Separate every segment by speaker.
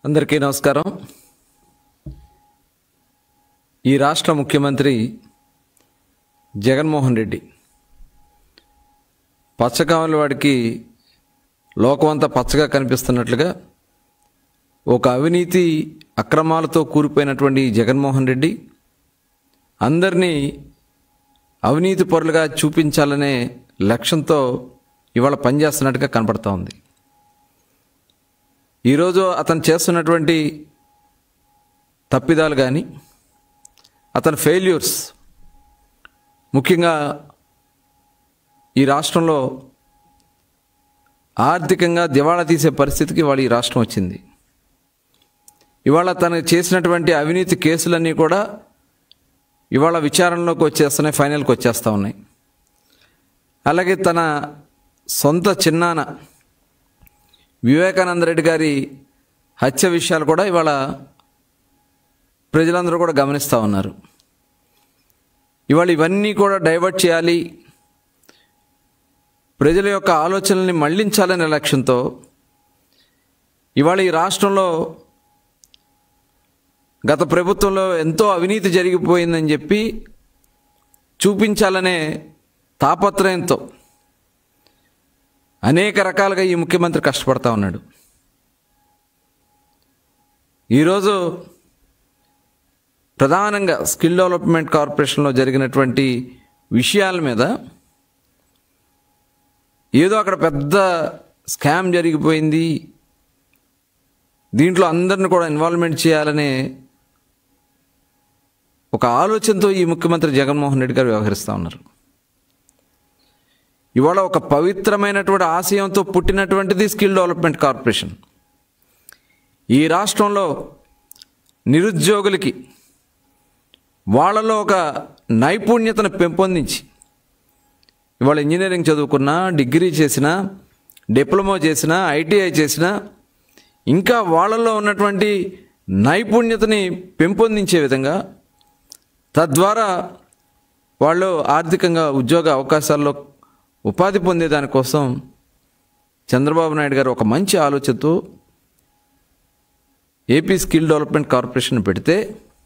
Speaker 1: అందరికీ నమస్కారం ఈ రాష్ట్ర ముఖ్యమంత్రి జగన్మోహన్ రెడ్డి పచ్చకామల వాడికి లోకమంతా పచ్చగా కనిపిస్తున్నట్లుగా ఒక అవినీతి అక్రమాలతో కూలిపోయినటువంటి ఈ జగన్మోహన్ రెడ్డి అందరినీ అవినీతి పరులుగా చూపించాలనే లక్ష్యంతో ఇవాళ పనిచేస్తున్నట్టుగా కనపడతా ఉంది ఈరోజు అతను చేస్తున్నటువంటి తప్పిదాలు కానీ అతని ఫెయిల్యూర్స్ ముఖ్యంగా ఈ రాష్ట్రంలో ఆర్థికంగా దివాళా తీసే పరిస్థితికి ఇవాళ ఈ రాష్ట్రం వచ్చింది ఇవాళ తను చేసినటువంటి అవినీతి కేసులన్నీ కూడా ఇవాళ విచారణలోకి వచ్చేస్తున్నాయి ఫైనల్కి వచ్చేస్తూ ఉన్నాయి అలాగే తన సొంత చిన్నాన వివేకానంద రెడ్డి గారి హత్య విషయాలు కూడా ఇవాళ ప్రజలందరూ కూడా గమనిస్తూ ఉన్నారు ఇవాళ ఇవన్నీ కూడా డైవర్ట్ చేయాలి ప్రజల యొక్క ఆలోచనల్ని మళ్లించాలనే లక్ష్యంతో ఇవాళ ఈ రాష్ట్రంలో గత ప్రభుత్వంలో ఎంతో అవినీతి జరిగిపోయిందని చెప్పి చూపించాలనే తాపత్రయంతో అనేక రకాలుగా ఈ ముఖ్యమంత్రి కష్టపడతా ఉన్నాడు ఈరోజు ప్రధానంగా స్కిల్ డెవలప్మెంట్ కార్పొరేషన్లో జరిగినటువంటి విషయాల మీద ఏదో అక్కడ పెద్ద స్కామ్ జరిగిపోయింది దీంట్లో అందరిని కూడా ఇన్వాల్వ్మెంట్ చేయాలనే ఒక ఆలోచనతో ఈ ముఖ్యమంత్రి జగన్మోహన్ రెడ్డి గారు వ్యవహరిస్తూ ఉన్నారు ఇవాళ ఒక పవిత్రమైనటువంటి ఆశయంతో పుట్టినటువంటిది స్కిల్ డెవలప్మెంట్ కార్పొరేషన్ ఈ రాష్ట్రంలో నిరుద్యోగులకి వాళ్ళలో ఒక నైపుణ్యతను పెంపొందించి ఇవాళ ఇంజనీరింగ్ చదువుకున్నా డిగ్రీ చేసినా డిప్లొమా చేసినా ఐటీఐ చేసినా ఇంకా వాళ్ళలో ఉన్నటువంటి నైపుణ్యతని పెంపొందించే విధంగా తద్వారా వాళ్ళు ఆర్థికంగా ఉద్యోగ అవకాశాల్లో ఉపాధి పొందే దానికోసం చంద్రబాబు నాయుడు గారు ఒక మంచి ఆలోచనతో ఏపీ స్కిల్ డెవలప్మెంట్ కార్పొరేషన్ పెడితే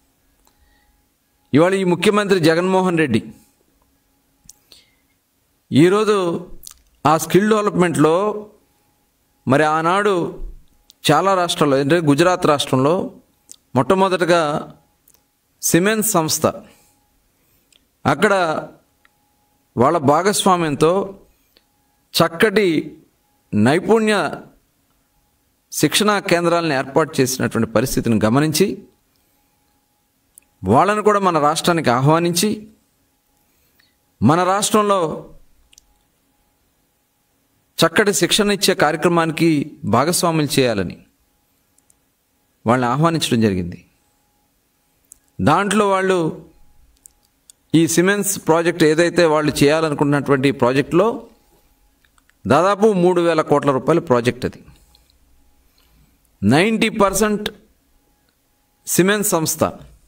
Speaker 1: ఇవాళ ఈ ముఖ్యమంత్రి జగన్మోహన్ రెడ్డి ఈరోజు ఆ స్కిల్ డెవలప్మెంట్లో మరి ఆనాడు చాలా రాష్ట్రాల్లో అంటే గుజరాత్ రాష్ట్రంలో మొట్టమొదటగా సిమెన్స్ సంస్థ అక్కడ వాళ్ళ భాగస్వామ్యంతో చక్కటి నైపుణ్య శిక్షణా కేంద్రాలను ఏర్పాటు చేసినటువంటి పరిస్థితిని గమనించి వాళ్ళను కూడా మన రాష్ట్రానికి ఆహ్వానించి మన రాష్ట్రంలో చక్కటి శిక్షణ ఇచ్చే కార్యక్రమానికి భాగస్వాములు చేయాలని వాళ్ళని ఆహ్వానించడం జరిగింది దాంట్లో వాళ్ళు ఈ సిమెన్స్ ప్రాజెక్ట్ ఏదైతే వాళ్ళు చేయాలనుకున్నటువంటి ప్రాజెక్టులో దాదాపు మూడు వేల కోట్ల రూపాయల ప్రాజెక్ట్ అది నైంటీ పర్సెంట్ సిమెన్స్ సంస్థ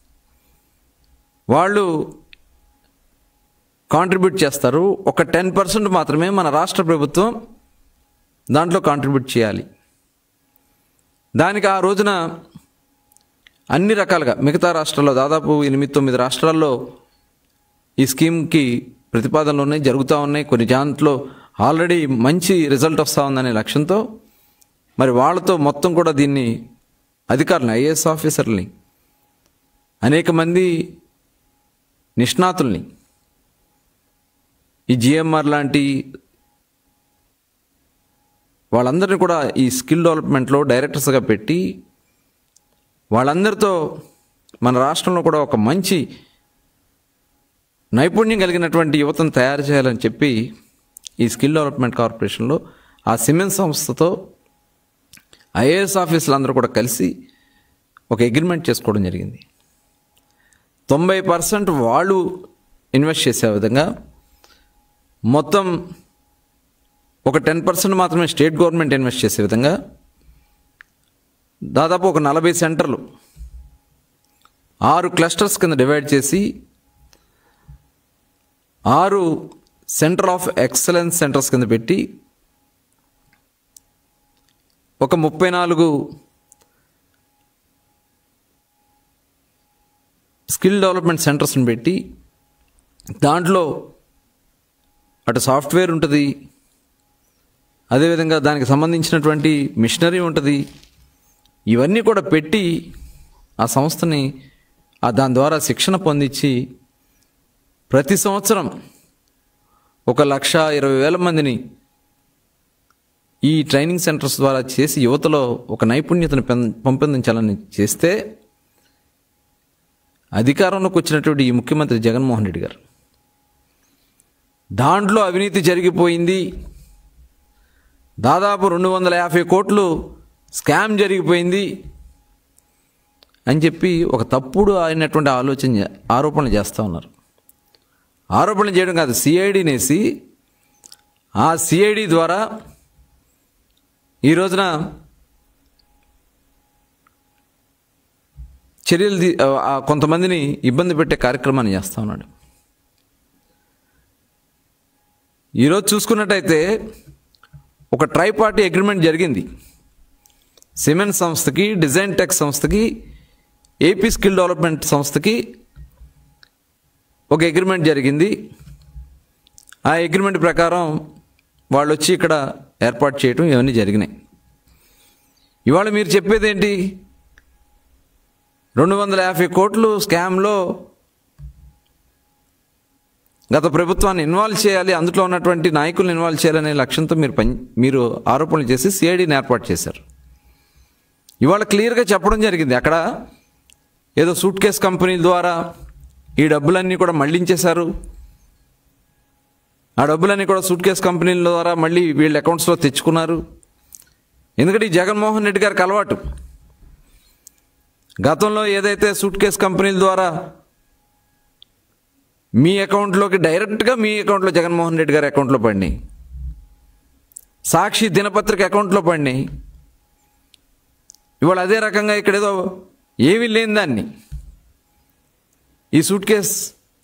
Speaker 1: వాళ్ళు కాంట్రిబ్యూట్ చేస్తారు ఒక టెన్ పర్సెంట్ మాత్రమే మన రాష్ట్ర ప్రభుత్వం దాంట్లో కాంట్రిబ్యూట్ చేయాలి దానికి ఆ రోజున అన్ని రకాలుగా మిగతా రాష్ట్రాల్లో దాదాపు ఎనిమిది తొమ్మిది రాష్ట్రాల్లో ఈ స్కీమ్కి ప్రతిపాదనలు ఉన్నాయి జరుగుతూ ఉన్నాయి కొన్ని దాంట్లో ఆల్రెడీ మంచి రిజల్ట్ వస్తూ ఉందనే లక్ష్యంతో మరి వాళ్ళతో మొత్తం కూడా దీన్ని అధికారులను ఐఏఎస్ ఆఫీసర్ని అనేక మంది నిష్ణాతుల్ని ఈ జిఎంఆర్ లాంటి వాళ్ళందరినీ కూడా ఈ స్కిల్ డెవలప్మెంట్లో డైరెక్టర్స్గా పెట్టి వాళ్ళందరితో మన రాష్ట్రంలో కూడా ఒక మంచి నైపుణ్యం కలిగినటువంటి యువతను తయారు చేయాలని చెప్పి ఈ స్కిల్ డెవలప్మెంట్ కార్పొరేషన్లో ఆ సిమెంట్ సంస్థతో ఐఏఎస్ ఆఫీసులు అందరూ కూడా కలిసి ఒక అగ్రిమెంట్ చేసుకోవడం జరిగింది తొంభై పర్సెంట్ వాళ్ళు ఇన్వెస్ట్ చేసే విధంగా మొత్తం ఒక టెన్ పర్సెంట్ మాత్రమే స్టేట్ గవర్నమెంట్ ఇన్వెస్ట్ చేసే విధంగా దాదాపు ఒక నలభై సెంటర్లు ఆరు క్లస్టర్స్ కింద డివైడ్ చేసి ఆరు సెంటర్ ఆఫ్ ఎక్సలెన్స్ సెంటర్స్ కింద పెట్టి ఒక ముప్పై నాలుగు స్కిల్ డెవలప్మెంట్ సెంటర్స్ని పెట్టి దాంట్లో అటు సాఫ్ట్వేర్ ఉంటుంది అదేవిధంగా దానికి సంబంధించినటువంటి మిషనరీ ఉంటుంది ఇవన్నీ కూడా పెట్టి ఆ సంస్థని ఆ దాని ద్వారా శిక్షణ పొందించి ప్రతి సంవత్సరం ఒక లక్ష ఇరవై వేల మందిని ఈ ట్రైనింగ్ సెంటర్స్ ద్వారా చేసి యువతలో ఒక నైపుణ్యతను పెం- పెంపొందించాలని చేస్తే అధికారంలోకి వచ్చినటువంటి ఈ ముఖ్యమంత్రి జగన్మోహన్ రెడ్డి గారు దాంట్లో అవినీతి జరిగిపోయింది దాదాపు రెండు వందల యాభై కోట్లు స్కామ్ జరిగిపోయింది అని చెప్పి ఒక తప్పుడు అయినటువంటి ఆలోచన చే- ఆరోపణలు చేస్తూ ఉన్నారు ఆరోపణలు చేయడం కాదు సిఐడినేసి ఆ సిఐడి ద్వారా ఈ రోజున చర్యలు తీ- ఆ కొంతమందిని ఇబ్బంది పెట్టే కార్యక్రమాన్ని చేస్తూ ఉన్నాడు ఈరోజు చూసుకున్నట్టయితే ఒక ట్రై పార్టీ అగ్రిమెంట్ జరిగింది సిమెంట్ సంస్థకి డిజైన్ టెక్ సంస్థకి ఏపీ స్కిల్ డెవలప్మెంట్ సంస్థకి ఒక అగ్రిమెంట్ జరిగింది ఆ అగ్రిమెంట్ ప్రకారం వాళ్ళు వచ్చి ఇక్కడ ఏర్పాటు చేయటం ఇవన్నీ జరిగినాయి ఇవాళ మీరు చెప్పేది ఏంటి రెండు వందల యాభై కోట్లు స్కామ్లో గత ప్రభుత్వాన్ని ఇన్వాల్వ్ చేయాలి అందులో ఉన్నటువంటి నాయకులను ఇన్వాల్వ్ చేయాలనే లక్ష్యంతో మీరు పని మీరు ఆరోపణలు చేసి సిఐడిని ఏర్పాటు చేశారు ఇవాళ క్లియర్గా చెప్పడం జరిగింది అక్కడ ఏదో సూట్ కేస్ కంపెనీల ద్వారా ఈ డబ్బులన్నీ కూడా మళ్లించేశారు ఆ డబ్బులన్నీ కూడా సూట్ కేస్ కంపెనీల ద్వారా మళ్ళీ వీళ్ళ అకౌంట్స్లో తెచ్చుకున్నారు ఎందుకంటే ఈ జగన్మోహన్ రెడ్డి గారికి అలవాటు గతంలో ఏదైతే సూట్ కేస్ కంపెనీల ద్వారా మీ అకౌంట్లోకి డైరెక్ట్గా మీ అకౌంట్లో జగన్మోహన్ రెడ్డి గారి అకౌంట్లో పడినాయి సాక్షి దినపత్రిక అకౌంట్లో పడినాయి ఇవాళ అదే రకంగా ఇక్కడ ఏదో ఏమీ లేని దాన్ని ఈ సూట్ కేస్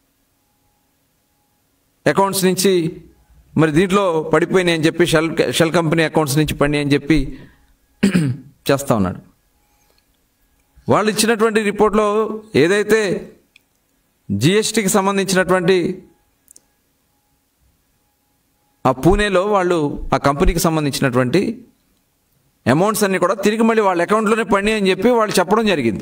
Speaker 1: అకౌంట్స్ నుంచి మరి దీంట్లో పడిపోయినాయి అని చెప్పి షెల్ షెల్ కంపెనీ అకౌంట్స్ నుంచి పడినాయి అని చెప్పి చేస్తా ఉన్నాడు వాళ్ళు ఇచ్చినటువంటి రిపోర్ట్లో ఏదైతే జిఎస్టికి సంబంధించినటువంటి ఆ పూణేలో వాళ్ళు ఆ కంపెనీకి సంబంధించినటువంటి అమౌంట్స్ అన్నీ కూడా తిరిగి మళ్ళీ వాళ్ళ అకౌంట్లోనే పడినాయి అని చెప్పి వాళ్ళు చెప్పడం జరిగింది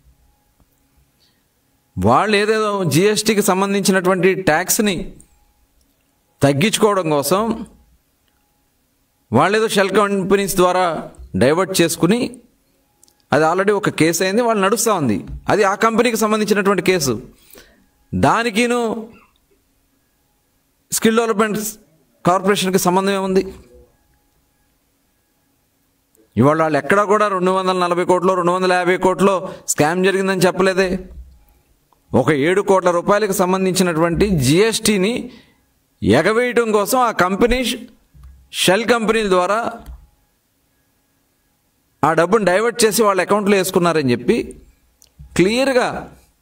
Speaker 1: వాళ్ళు ఏదేదో జిఎస్టికి సంబంధించినటువంటి ట్యాక్స్ని తగ్గించుకోవడం కోసం వాళ్ళేదో షెల్ కంపెనీస్ ద్వారా డైవర్ట్ చేసుకుని అది ఆల్రెడీ ఒక కేసు అయింది వాళ్ళు నడుస్తూ ఉంది అది ఆ కంపెనీకి సంబంధించినటువంటి కేసు దానికిను స్కిల్ డెవలప్మెంట్ కార్పొరేషన్కి సంబంధం ఏముంది ఇవాళ వాళ్ళు ఎక్కడా కూడా రెండు వందల నలభై కోట్లు రెండు వందల యాభై కోట్లు స్కామ్ జరిగిందని చెప్పలేదే ఒక ఏడు కోట్ల రూపాయలకు సంబంధించినటువంటి జిఎస్టీని ఎగవేయటం కోసం ఆ కంపెనీ షెల్ కంపెనీల ద్వారా ఆ డబ్బును డైవర్ట్ చేసి వాళ్ళ అకౌంట్లో వేసుకున్నారని చెప్పి క్లియర్గా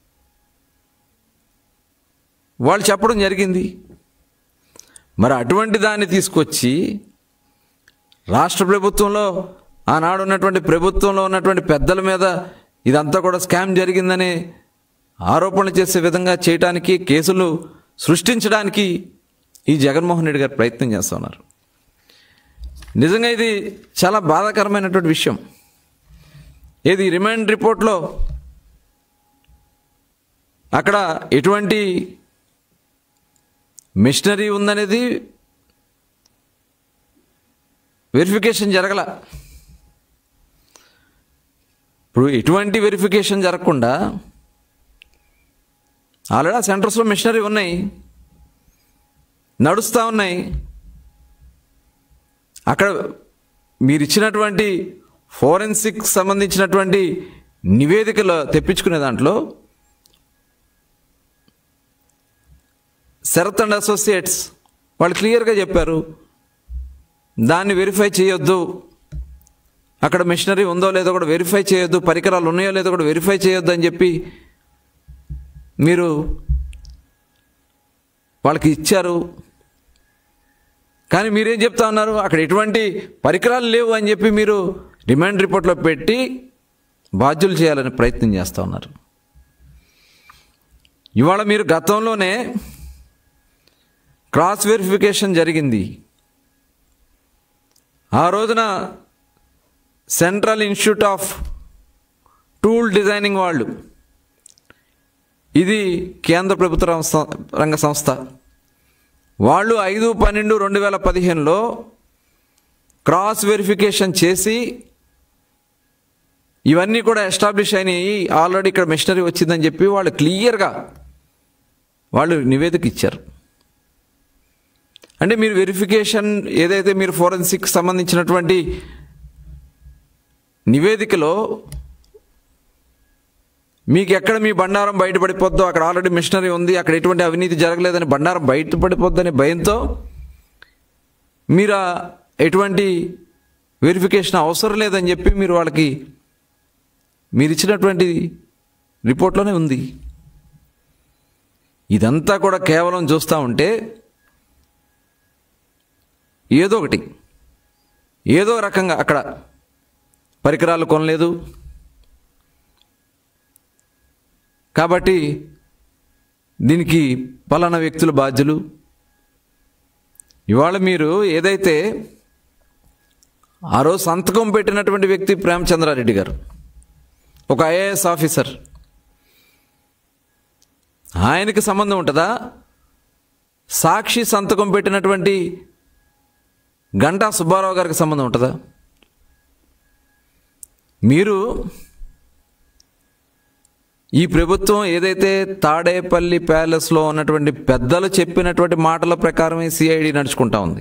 Speaker 1: వాళ్ళు చెప్పడం జరిగింది మరి అటువంటి దాన్ని తీసుకొచ్చి రాష్ట్ర ప్రభుత్వంలో ఆనాడు ఉన్నటువంటి ప్రభుత్వంలో ఉన్నటువంటి పెద్దల మీద ఇదంతా కూడా స్కామ్ జరిగిందని ఆరోపణలు చేసే విధంగా చేయటానికి కేసులు సృష్టించడానికి ఈ జగన్మోహన్ రెడ్డి గారు ప్రయత్నం చేస్తున్నారు నిజంగా ఇది చాలా బాధాకరమైనటువంటి విషయం ఏది రిమైండ్ రిపోర్ట్లో అక్కడ ఎటువంటి మిషనరీ ఉందనేది వెరిఫికేషన్ జరగల ఇప్పుడు ఎటువంటి వెరిఫికేషన్ జరగకుండా ఆల్రెడీ ఆ సెంటర్స్లో మిషనరీ ఉన్నాయి నడుస్తూ ఉన్నాయి అక్కడ మీరు ఇచ్చినటువంటి ఫోరెన్సిక్ సంబంధించినటువంటి నివేదికలు తెప్పించుకునే దాంట్లో శరత్ అండ్ అసోసియేట్స్ వాళ్ళు క్లియర్గా చెప్పారు దాన్ని వెరిఫై చేయొద్దు అక్కడ మిషనరీ ఉందో లేదో కూడా వెరిఫై చేయొద్దు పరికరాలు ఉన్నాయో లేదో కూడా వెరిఫై చేయొద్దు అని చెప్పి మీరు వాళ్ళకి ఇచ్చారు కానీ మీరేం చెప్తా ఉన్నారు అక్కడ ఎటువంటి పరికరాలు లేవు అని చెప్పి మీరు డిమాండ్ రిపోర్ట్లో పెట్టి బాధ్యులు చేయాలని ప్రయత్నం చేస్తూ ఉన్నారు ఇవాళ మీరు గతంలోనే క్రాస్ వెరిఫికేషన్ జరిగింది ఆ రోజున central institute of tool designing వాళ్ళు ఇది కేంద్ర ప్రభుత్వ రంగ- రంగ సంస్థ వాళ్ళు ఐదు పన్నెండు రెండు వేల పదిహేనులో క్రాస్ వెరిఫికేషన్ చేసి ఇవన్నీ కూడా ఎస్టాబ్లిష్ అయినాయి ఆల్రెడీ ఇక్కడ మిషనరీ వచ్చిందని చెప్పి వాళ్ళు క్లియర్గా వాళ్ళు నివేదిక ఇచ్చారు అంటే మీరు వెరిఫికేషన్ ఏదైతే మీరు ఫోరెన్సిక్ సంబంధించినటువంటి నివేదికలో మీకు ఎక్కడ మీ బండారం బయటపడిపోద్దో అక్కడ ఆల్రెడీ మిషనరీ ఉంది అక్కడ ఎటువంటి అవినీతి జరగలేదని బండారం బయటపడిపోద్దని భయంతో మీరు ఆ ఎటువంటి వెరిఫికేషన్ అవసరం లేదని చెప్పి మీరు వాళ్ళకి మీరు ఇచ్చినటువంటి రిపోర్ట్లోనే ఉంది ఇదంతా కూడా కేవలం చూస్తూ ఉంటే ఏదో ఒకటి ఏదో రకంగా అక్కడ పరికరాలు కొనలేదు కాబట్టి దీనికి పలానా వ్యక్తులు బాధ్యులు ఇవాళ మీరు ఏదైతే ఆ రోజు సంతకం పెట్టినటువంటి వ్యక్తి ప్రేమచంద్రారెడ్డి గారు ఒక ఐఏఎస్ ఆఫీసర్ ఆయనకి సంబంధం ఉంటుందా సాక్షి సంతకం పెట్టినటువంటి గంటా సుబ్బారావు గారికి సంబంధం ఉంటుందా మీరు ఈ ప్రభుత్వం ఏదైతే తాడేపల్లి ప్యాలెస్లో ఉన్నటువంటి పెద్దలు చెప్పినటువంటి మాటల ప్రకారమే సిఐడి నడుచుకుంటా ఉంది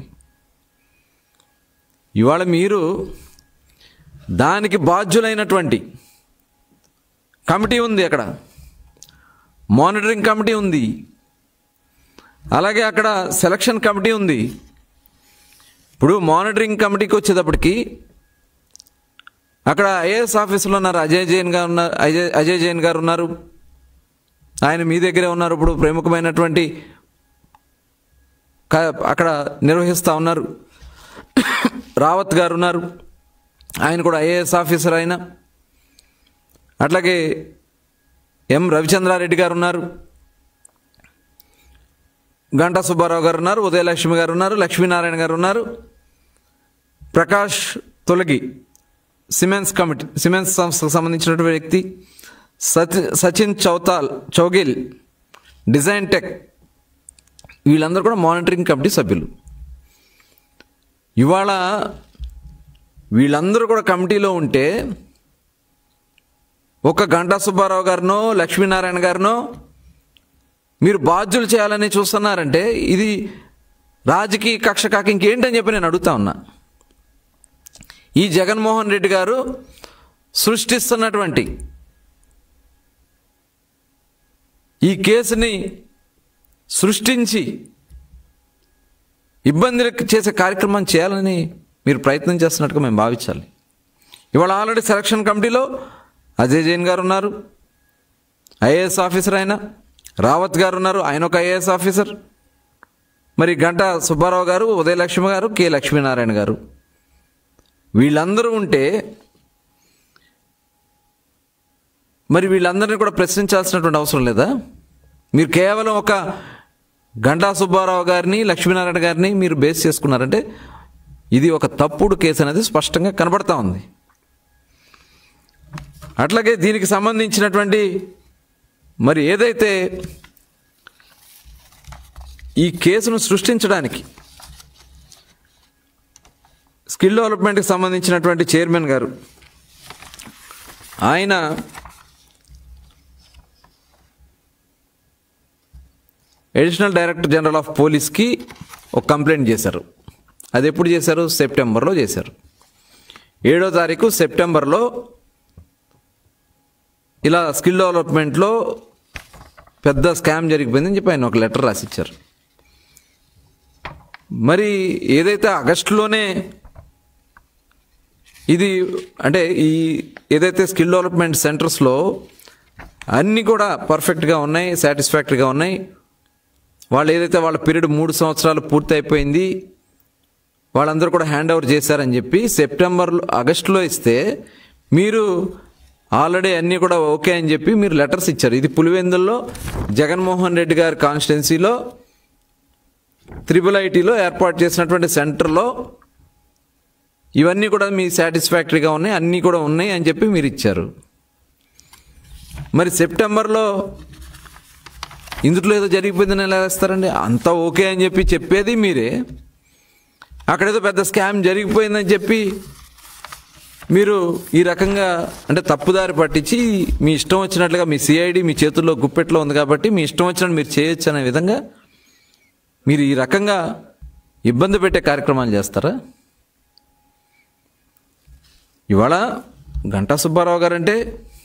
Speaker 1: ఇవాళ మీరు దానికి బాధ్యులైనటువంటి కమిటీ ఉంది అక్కడ మానిటరింగ్ కమిటీ ఉంది అలాగే అక్కడ సెలక్షన్ కమిటీ ఉంది ఇప్పుడు మానిటరింగ్ కమిటీకి వచ్చేటప్పటికి అక్కడ ఐఏఎస్ ఆఫీసులో ఉన్నారు అజయ్ జైన్ గారు ఉన్నారు అజయ్ అజయ్ జైన్ గారు ఉన్నారు ఆయన మీ దగ్గరే ఉన్నారు ఇప్పుడు ప్రముఖమైనటువంటి క- అక్కడ నిర్వహిస్తూ ఉన్నారు రావత్ గారు ఉన్నారు ఆయన కూడా ఐఏఎస్ ఆఫీసర్ ఆయన అట్లాగే ఎం రవిచంద్రారెడ్డి గారు ఉన్నారు గంటా సుబ్బారావు గారు ఉన్నారు ఉదయలక్ష్మి గారు ఉన్నారు లక్ష్మీనారాయణ గారు ఉన్నారు ప్రకాష్ తొలగి సిమెన్స్ కమిటీ సిమెన్స్ సంస్థకు సంబంధించినటువంటి వ్యక్తి సచి సచిన్ చౌతాల్ చౌగిల్ డిజైన్ టెక్ వీళ్ళందరూ కూడా మానిటరింగ్ కమిటీ సభ్యులు ఇవాళ వీళ్ళందరూ కూడా కమిటీలో ఉంటే ఒక గంటా సుబ్బారావు గారినో లక్ష్మీనారాయణ గారినో మీరు బాధ్యులు చేయాలని చూస్తున్నారంటే ఇది రాజకీయ కక్ష కాక ఇంకేంటని చెప్పి నేను అడుగుతా ఉన్నా ఈ జగన్మోహన్ రెడ్డి గారు సృష్టిస్తున్నటువంటి ఈ కేసుని సృష్టించి ఇబ్బందులకు చేసే కార్యక్రమం చేయాలని మీరు ప్రయత్నం చేస్తున్నట్టుగా మేము భావించాలి ఇవాళ ఆల్రెడీ సెలక్షన్ కమిటీలో అజయ్ జైన్ గారు ఉన్నారు ఐఏఎస్ ఆఫీసర్ ఆయన రావత్ గారు ఉన్నారు ఆయన ఒక ఐఏఎస్ ఆఫీసర్ మరి గంటా సుబ్బారావు గారు ఉదయలక్ష్మి గారు కె లక్ష్మీనారాయణ గారు వీళ్ళందరూ ఉంటే మరి వీళ్ళందరినీ కూడా ప్రశ్నించాల్సినటువంటి అవసరం లేదా మీరు కేవలం ఒక గంటా సుబ్బారావు గారిని లక్ష్మీనారాయణ గారిని మీరు బేస్ చేసుకున్నారంటే ఇది ఒక తప్పుడు కేసు అనేది స్పష్టంగా కనబడతా ఉంది అట్లాగే దీనికి సంబంధించినటువంటి మరి ఏదైతే ఈ కేసును సృష్టించడానికి స్కిల్ డెవలప్మెంట్కి సంబంధించినటువంటి చైర్మన్ గారు ఆయన అడిషనల్ డైరెక్టర్ జనరల్ ఆఫ్ పోలీస్కి ఒక కంప్లైంట్ చేశారు అది ఎప్పుడు చేశారు సెప్టెంబర్లో చేశారు ఏడో తారీఖు సెప్టెంబర్లో ఇలా స్కిల్ డెవలప్మెంట్లో పెద్ద స్కామ్ జరిగిపోయిందని చెప్పి ఆయన ఒక లెటర్ రాసిచ్చారు మరి ఏదైతే ఆగస్టులోనే ఇది అంటే ఈ ఏదైతే స్కిల్ డెవలప్మెంట్ సెంటర్స్లో అన్నీ కూడా పర్ఫెక్ట్గా ఉన్నాయి సాటిస్ఫాక్టరీగా ఉన్నాయి వాళ్ళు ఏదైతే వాళ్ళ పీరియడ్ మూడు సంవత్సరాలు పూర్తి అయిపోయింది వాళ్ళందరూ కూడా హ్యాండ్ ఓవర్ చేశారని చెప్పి సెప్టెంబర్ ఆగస్టులో ఇస్తే మీరు ఆల్రెడీ అన్నీ కూడా ఓకే అని చెప్పి మీరు లెటర్స్ ఇచ్చారు ఇది పులివెందుల్లో జగన్మోహన్ రెడ్డి గారి కాన్స్టిట్యున్సీలో త్రిబుల్ ఐటీలో ఏర్పాటు చేసినటువంటి సెంటర్లో ఇవన్నీ కూడా మీ సాటిస్ఫాక్టరీగా ఉన్నాయి అన్నీ కూడా ఉన్నాయి అని చెప్పి మీరు ఇచ్చారు మరి సెప్టెంబర్లో ఇందులో ఏదో జరిగిపోయిందని ఎలా వేస్తారండి అంతా ఓకే అని చెప్పి చెప్పేది మీరే అక్కడేదో పెద్ద స్కామ్ జరిగిపోయిందని చెప్పి మీరు ఈ రకంగా అంటే తప్పుదారి పట్టించి మీ ఇష్టం వచ్చినట్లుగా మీ సిఐడి మీ చేతుల్లో గుప్పెట్లో ఉంది కాబట్టి మీ ఇష్టం వచ్చినట్టు మీరు చేయొచ్చు అనే విధంగా మీరు ఈ రకంగా ఇబ్బంది పెట్టే కార్యక్రమాలు చేస్తారా ఇవాళ గంటా సుబ్బారావు గారంటే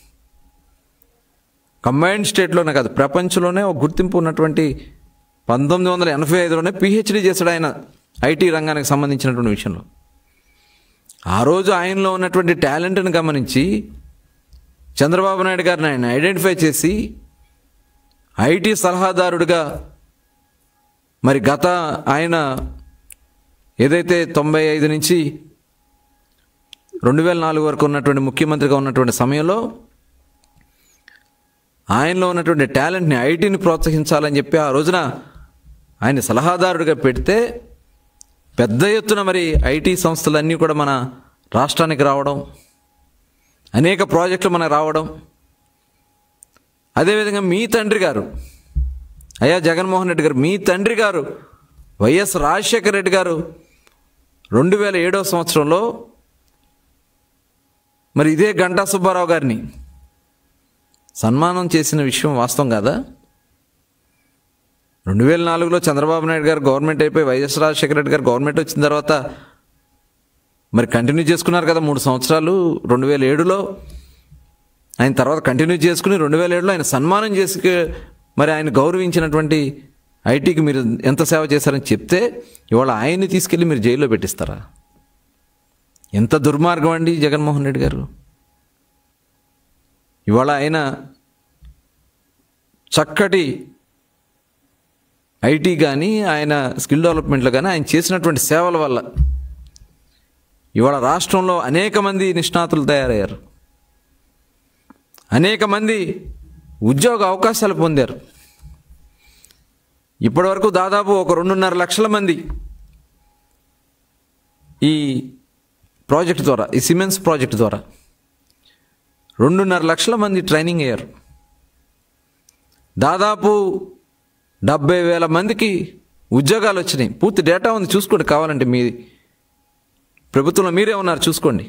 Speaker 1: కంబైన్డ్ స్టేట్లోనే కాదు ప్రపంచంలోనే ఒక గుర్తింపు ఉన్నటువంటి పంతొమ్మిది వందల ఎనభై ఐదులోనే పిహెచ్డి చేశాడు ఆయన ఐటీ రంగానికి సంబంధించినటువంటి విషయంలో ఆ రోజు ఆయనలో ఉన్నటువంటి టాలెంట్ని గమనించి చంద్రబాబు నాయుడు గారిని ఆయన ఐడెంటిఫై చేసి ఐటీ సలహాదారుడిగా మరి గత ఆయన ఏదైతే తొంభై ఐదు నుంచి రెండు వేల నాలుగు వరకు ఉన్నటువంటి ముఖ్యమంత్రిగా ఉన్నటువంటి సమయంలో ఆయనలో ఉన్నటువంటి టాలెంట్ని ఐటీని ప్రోత్సహించాలని చెప్పి ఆ రోజున ఆయన సలహాదారుడిగా పెడితే పెద్ద ఎత్తున మరి ఐటీ సంస్థలన్నీ కూడా మన రాష్ట్రానికి రావడం అనేక ప్రాజెక్టులు మనకు రావడం అదేవిధంగా మీ తండ్రి గారు అయ్యా జగన్మోహన్ రెడ్డి గారు మీ తండ్రి గారు వైఎస్ రాజశేఖర రెడ్డి గారు రెండు వేల ఏడో సంవత్సరంలో మరి ఇదే గంటా సుబ్బారావు గారిని సన్మానం చేసిన విషయం వాస్తవం కాదా రెండు వేల నాలుగులో చంద్రబాబు నాయుడు గారు గవర్నమెంట్ అయిపోయి వైఎస్ రాజశేఖర రెడ్డి గారు గవర్నమెంట్ వచ్చిన తర్వాత మరి కంటిన్యూ చేసుకున్నారు కదా మూడు సంవత్సరాలు రెండు వేల ఏడులో ఆయన తర్వాత కంటిన్యూ చేసుకుని రెండు వేల ఏడులో ఆయన సన్మానం చేసి మరి ఆయన గౌరవించినటువంటి ఐటీకి మీరు ఎంత సేవ చేశారని చెప్తే ఇవాళ ఆయన్ని తీసుకెళ్ళి మీరు జైల్లో పెట్టిస్తారా ఎంత దుర్మార్గం అండి జగన్మోహన్ రెడ్డి గారు ఇవాళ ఆయన చక్కటి ఐటీ కానీ ఆయన స్కిల్ డెవలప్మెంట్లో కానీ ఆయన చేసినటువంటి సేవల వల్ల ఇవాళ రాష్ట్రంలో అనేక మంది నిష్ణాతులు తయారయ్యారు అనేక మంది ఉద్యోగ అవకాశాలు పొందారు ఇప్పటివరకు దాదాపు ఒక రెండున్నర లక్షల మంది ఈ ప్రాజెక్ట్ ద్వారా ఈ సిమెన్స్ ప్రాజెక్ట్ ద్వారా రెండున్నర లక్షల మంది ట్రైనింగ్ అయ్యారు దాదాపు డెబ్బై వేల మందికి ఉద్యోగాలు వచ్చినాయి పూర్తి డేటా ఉంది చూసుకోండి కావాలంటే మీ ప్రభుత్వంలో మీరే ఉన్నారు చూసుకోండి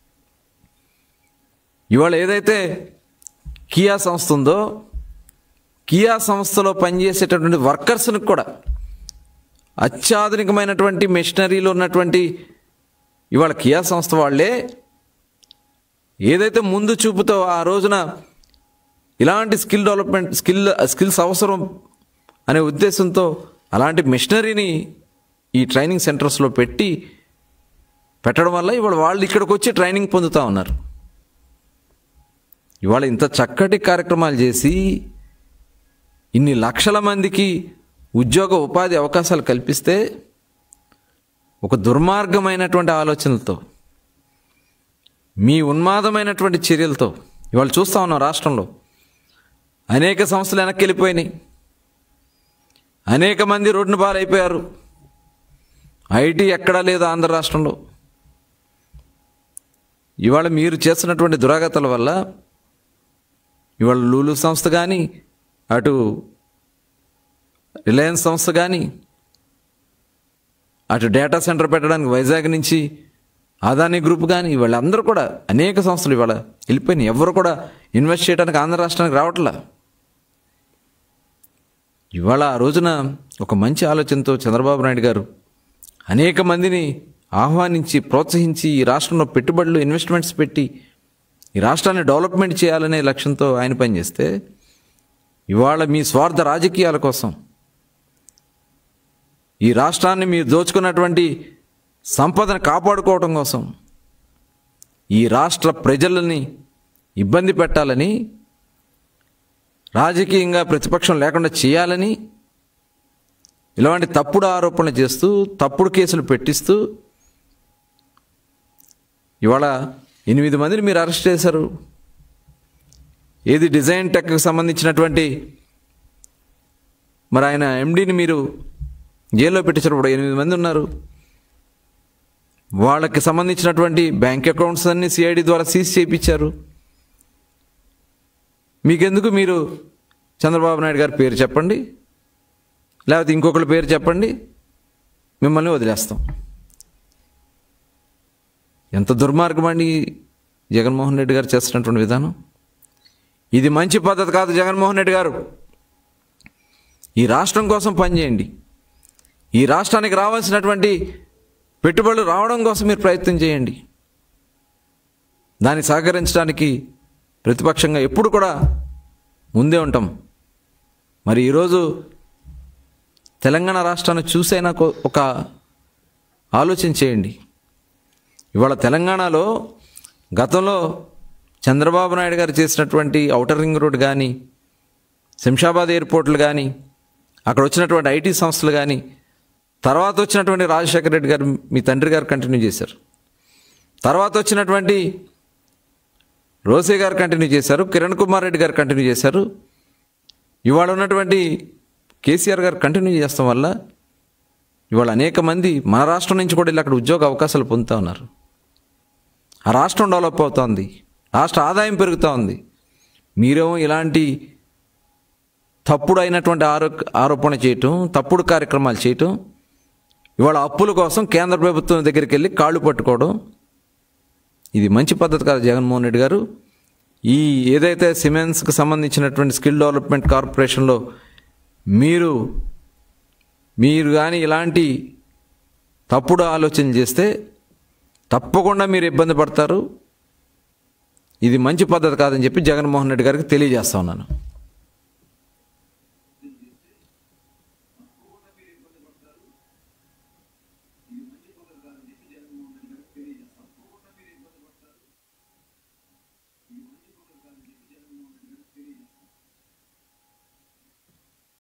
Speaker 1: ఇవాళ ఏదైతే కియా సంస్థ ఉందో కియా సంస్థలో పనిచేసేటటువంటి వర్కర్స్ని కూడా అత్యాధునికమైనటువంటి మెషినరీలో ఉన్నటువంటి ఇవాళ కియా సంస్థ వాళ్ళే ఏదైతే ముందు చూపుతో ఆ రోజున ఇలాంటి స్కిల్ డెవలప్మెంట్ స్కిల్ స్కిల్స్ అవసరం అనే ఉద్దేశంతో అలాంటి మెషినరీని ఈ ట్రైనింగ్ సెంటర్స్లో పెట్టి పెట్టడం వల్ల ఇవాళ వాళ్ళు ఇక్కడికి వచ్చి ట్రైనింగ్ పొందుతూ ఉన్నారు ఇవాళ ఇంత చక్కటి కార్యక్రమాలు చేసి ఇన్ని లక్షల మందికి ఉద్యోగ ఉపాధి అవకాశాలు కల్పిస్తే ఒక దుర్మార్గమైనటువంటి ఆలోచనలతో మీ ఉన్మాదమైనటువంటి చర్యలతో ఇవాళ చూస్తూ ఉన్నాం రాష్ట్రంలో అనేక సంస్థలు వెనక్కి వెళ్ళిపోయినాయి అనేక మంది రోడ్డున పాలైపోయారు ఐటీ ఎక్కడా లేదు ఆంధ్ర రాష్ట్రంలో ఇవాళ మీరు చేస్తున్నటువంటి దురాగతాల వల్ల ఇవాళ లూలు సంస్థ కానీ అటు రిలయన్స్ సంస్థ కానీ అటు డేటా సెంటర్ పెట్టడానికి వైజాగ్ నుంచి అదానీ గ్రూప్ కానీ వీళ్ళందరూ కూడా అనేక సంస్థలు ఇవాళ వెళ్ళిపోయినాయి ఎవరు కూడా ఇన్వెస్ట్ చేయడానికి ఆంధ్ర రాష్ట్రానికి రావట్లా ఇవాళ ఆ రోజున ఒక మంచి ఆలోచనతో చంద్రబాబు నాయుడు గారు అనేక మందిని ఆహ్వానించి ప్రోత్సహించి ఈ రాష్ట్రంలో పెట్టుబడులు ఇన్వెస్ట్మెంట్స్ పెట్టి ఈ రాష్ట్రాన్ని డెవలప్మెంట్ చేయాలనే లక్ష్యంతో ఆయన పనిచేస్తే ఇవాళ మీ స్వార్థ రాజకీయాల కోసం ఈ రాష్ట్రాన్ని మీరు దోచుకున్నటువంటి సంపదను కాపాడుకోవడం కోసం ఈ రాష్ట్ర ప్రజలని ఇబ్బంది పెట్టాలని రాజకీయంగా ప్రతిపక్షం లేకుండా చేయాలని ఇలాంటి తప్పుడు ఆరోపణలు చేస్తూ తప్పుడు కేసులు పెట్టిస్తూ ఇవాళ ఎనిమిది మందిని మీరు అరెస్ట్ చేశారు ఏది డిజైన్ టెక్కి సంబంధించినటువంటి మరి ఆయన ఎండీని మీరు జైల్లో పెట్టించినప్పుడు ఎనిమిది మంది ఉన్నారు వాళ్ళకి సంబంధించినటువంటి బ్యాంక్ అకౌంట్స్ అన్ని సిఐడి ద్వారా సీజ్ చేయించారు మీకెందుకు మీరు చంద్రబాబు నాయుడు గారి పేరు చెప్పండి లేకపోతే ఇంకొకరి పేరు చెప్పండి మిమ్మల్ని వదిలేస్తాం ఎంత దుర్మార్గం అండి జగన్మోహన్ రెడ్డి గారు చేస్తున్నటువంటి విధానం ఇది మంచి పద్ధతి కాదు జగన్మోహన్ రెడ్డి గారు ఈ రాష్ట్రం కోసం పనిచేయండి ఈ రాష్ట్రానికి రావాల్సినటువంటి పెట్టుబడులు రావడం కోసం మీరు ప్రయత్నం చేయండి దాన్ని సహకరించడానికి ప్రతిపక్షంగా ఎప్పుడు కూడా ముందే ఉంటాం మరి ఈరోజు తెలంగాణ రాష్ట్రాన్ని చూసైనా కొ- ఒక ఆలోచన చేయండి ఇవాళ తెలంగాణలో గతంలో చంద్రబాబు నాయుడు గారు చేసినటువంటి ఔటర్ రింగ్ రోడ్ కానీ శంషాబాద్ ఎయిర్పోర్ట్లు కానీ అక్కడ వచ్చినటువంటి ఐటీ సంస్థలు కానీ తర్వాత వచ్చినటువంటి రాజశేఖర రెడ్డి గారు మీ తండ్రి గారు కంటిన్యూ చేశారు తర్వాత వచ్చినటువంటి రోసే గారు కంటిన్యూ చేశారు కిరణ్ కుమార్ రెడ్డి గారు కంటిన్యూ చేశారు ఇవాళ ఉన్నటువంటి కేసీఆర్ గారు కంటిన్యూ చేస్తాం వల్ల ఇవాళ అనేక మంది మన రాష్ట్రం నుంచి కూడా వెళ్ళి అక్కడ ఉద్యోగ అవకాశాలు పొందుతూ ఉన్నారు ఆ రాష్ట్రం డెవలప్ అవుతోంది రాష్ట్ర ఆదాయం పెరుగుతూ ఉంది మీరేమో ఇలాంటి తప్పుడు అయినటువంటి ఆరో ఆరోపణ చేయటం తప్పుడు కార్యక్రమాలు చేయటం ఇవాళ అప్పుల కోసం కేంద్ర ప్రభుత్వం దగ్గరికి వెళ్ళి కాళ్ళు పట్టుకోవడం ఇది మంచి పద్ధతి కాదు జగన్మోహన్ రెడ్డి గారు ఈ ఏదైతే సిమెంట్స్కి సంబంధించినటువంటి స్కిల్ డెవలప్మెంట్ కార్పొరేషన్లో మీరు మీరు కానీ ఇలాంటి తప్పుడు ఆలోచన చేస్తే తప్పకుండా మీరు ఇబ్బంది పడతారు ఇది మంచి పద్ధతి కాదని చెప్పి జగన్మోహన్ రెడ్డి గారికి తెలియజేస్తా ఉన్నాను